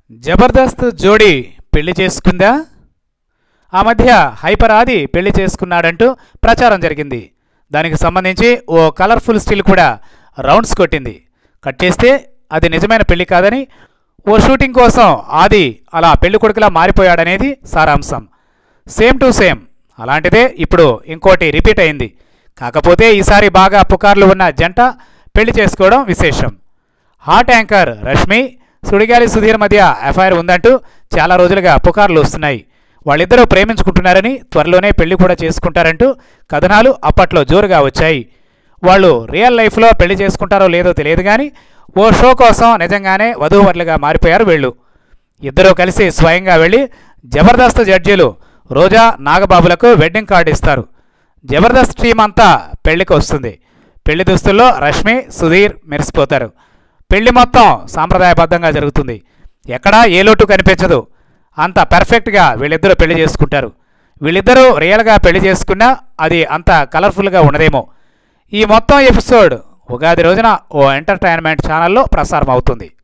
జబర్దస్త్ జోడీ పెళ్లి చేసుకుందా ఆ మధ్య హైపర్ ఆది పెళ్లి చేసుకున్నాడంటూ ప్రచారం జరిగింది దానికి సంబంధించి ఓ కలర్ఫుల్ స్టిల్ కూడా రౌండ్స్ కొట్టింది కట్ చేస్తే అది నిజమైన పెళ్లి కాదని ఓ షూటింగ్ కోసం ఆది అలా పెళ్లి కొడుకులా మారిపోయాడనేది సారాంశం సేమ్ టు సేమ్ అలాంటిదే ఇప్పుడు ఇంకోటి రిపీట్ అయింది కాకపోతే ఈసారి బాగా పుకార్లు ఉన్న జంట పెళ్లి చేసుకోవడం విశేషం హాట్ యాంకర్ రష్మి సుడిగాలి సుధీర్ మధ్య ఎఫ్ఐఆర్ ఉందంటూ చాలా రోజులుగా పుకార్లు వస్తున్నాయి వాళ్ళిద్దరూ ప్రేమించుకుంటున్నారని త్వరలోనే పెళ్లి కూడా చేసుకుంటారంటూ కథనాలు అప్పట్లో జోరుగా వచ్చాయి వాళ్ళు రియల్ లైఫ్లో పెళ్లి చేసుకుంటారో లేదో తెలియదు కానీ ఓ షో కోసం నిజంగానే వధూవరులుగా మారిపోయారు వీళ్ళు ఇద్దరూ కలిసి స్వయంగా వెళ్ళి జబర్దస్త్ జడ్జీలు రోజా నాగబాబులకు వెడ్డింగ్ కార్డు ఇస్తారు జబర్దస్త్ టీం అంతా పెళ్లికి వస్తుంది పెళ్లి దుస్తుల్లో రష్మి సుధీర్ మెరిసిపోతారు పెళ్లి మొత్తం సాంప్రదాయబద్ధంగా జరుగుతుంది ఎక్కడా ఏ లోటు కనిపించదు అంత పర్ఫెక్ట్గా వీళ్ళిద్దరూ పెళ్లి చేసుకుంటారు వీళ్ళిద్దరూ రియల్గా పెళ్లి చేసుకున్నా అది అంత కలర్ఫుల్గా ఉండదేమో ఈ మొత్తం ఎపిసోడ్ ఉగాది రోజున ఓ ఎంటర్టైన్మెంట్ ఛానల్లో ప్రసారం అవుతుంది